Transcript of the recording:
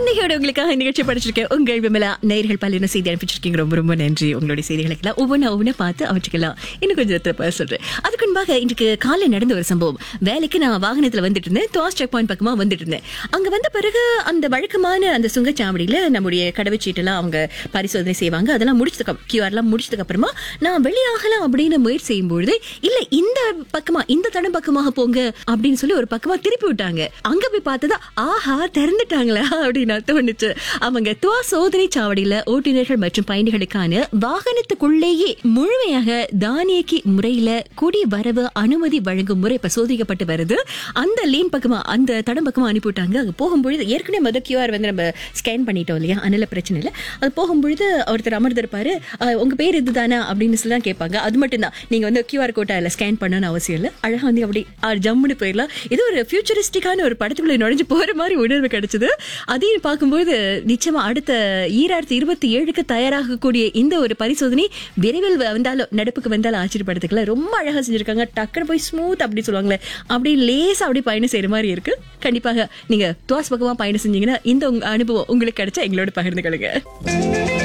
புன்னகையோட உங்களுக்காக நிகழ்ச்சி படிச்சிருக்கேன் உங்கள் விமலா நேர்கள் பல்லின செய்தி அனுப்பிச்சிருக்கீங்க ரொம்ப ரொம்ப நன்றி உங்களுடைய செய்திகளுக்கெல்லாம் ஒவ்வொன்றா ஒவ்வொன்றா பார்த்து அவற்றுக்கெல்லாம் இன்னும் கொஞ்சம் நேரத்துல சொல்றேன் அதுக்கு முன்பாக இன்றைக்கு காலை நடந்த ஒரு சம்பவம் வேலைக்கு நான் வாகனத்துல வந்துட்டு இருந்தேன் துவாஸ் செக் பாயிண்ட் பக்கமா வந்துட்டு இருந்தேன் அங்க வந்த பிறகு அந்த வழக்கமான அந்த சுங்கச்சாவடியில நம்முடைய கடவுச்சீட்டெல்லாம் அவங்க பரிசோதனை செய்வாங்க அதெல்லாம் முடிச்சதுக்கு கியூஆர்லாம் முடிச்சதுக்கு அப்புறமா நான் வெளியாகலாம் அப்படின்னு முயற்சி செய்யும்பொழுது இல்ல இந்த பக்கமா இந்த தடம் பக்கமாக போங்க அப்படின்னு சொல்லி ஒரு பக்கமா திருப்பி விட்டாங்க அங்க போய் பார்த்ததா ஆஹா திறந்துட்டாங்களா அப்படின்னு தோணுச்சு அவங்க துவா சோதனை சாவடியில ஓட்டுநர்கள் மற்றும் பயணிகளுக்கான வாகனத்துக்குள்ளேயே முழுமையாக தானியக்கி முறையில குடி வரவு அனுமதி வழங்கும் முறை இப்ப சோதிக்கப்பட்டு வருது அந்த லேன் பக்கமா அந்த தடம் பக்கமா அனுப்பிவிட்டாங்க அங்க போகும்பொழுது ஏற்கனவே முதல் கியூஆர் வந்து நம்ம ஸ்கேன் பண்ணிட்டோம் இல்லையா அதனால பிரச்சனை இல்லை அது போகும்பொழுது ஒருத்தர் அமர்ந்திருப்பாரு "அஹ், உங்க பேர் இதுதானா அப்படின்னு சொல்லி தான் கேட்பாங்க அது மட்டும் தான் நீங்க வந்து கியூஆர் கோட்டை அதில் ஸ்கேன் பண்ணணும்னு அவசியம் இல்லை அழகா வந்து அப்படி அஹ், ஜம்முன்னு போயிடலாம் இது ஒரு ஃபியூச்சரிஸ்டிக்கான ஒரு படத்துக்குள்ள நுழைஞ்சு போற மாதிரி உணர்வு கிடைச்சது அதையும் பார்க்கும்போது நிச்சயமா அடுத்த ஈராயிரத்தி இருபத்தி ஏழுக்கு தயாராகக்கூடிய இந்த ஒரு பரிசோதனை விரைவில் வந்தாலும் நடப்புக்கு வந்தாலும் ஆச்சரியப்படுத்துக்கல ரொம்ப அழகா செஞ்சிருக்காங்க டக்குன்னு போய் ஸ்மூத் அப்படி சொல்லுவாங்களே அப்படி லேசா அப்படி பயணம் செய்யற மாதிரி இருக்கு கண்டிப்பாக நீங்க துவாஸ் பக்கமா பயணம் செஞ்சீங்கன்னா இந்த உங்க அனுபவம் உங்களுக்கு கிடைச்சா எங்களோட பகிர்ந்து கொள்ளுங்க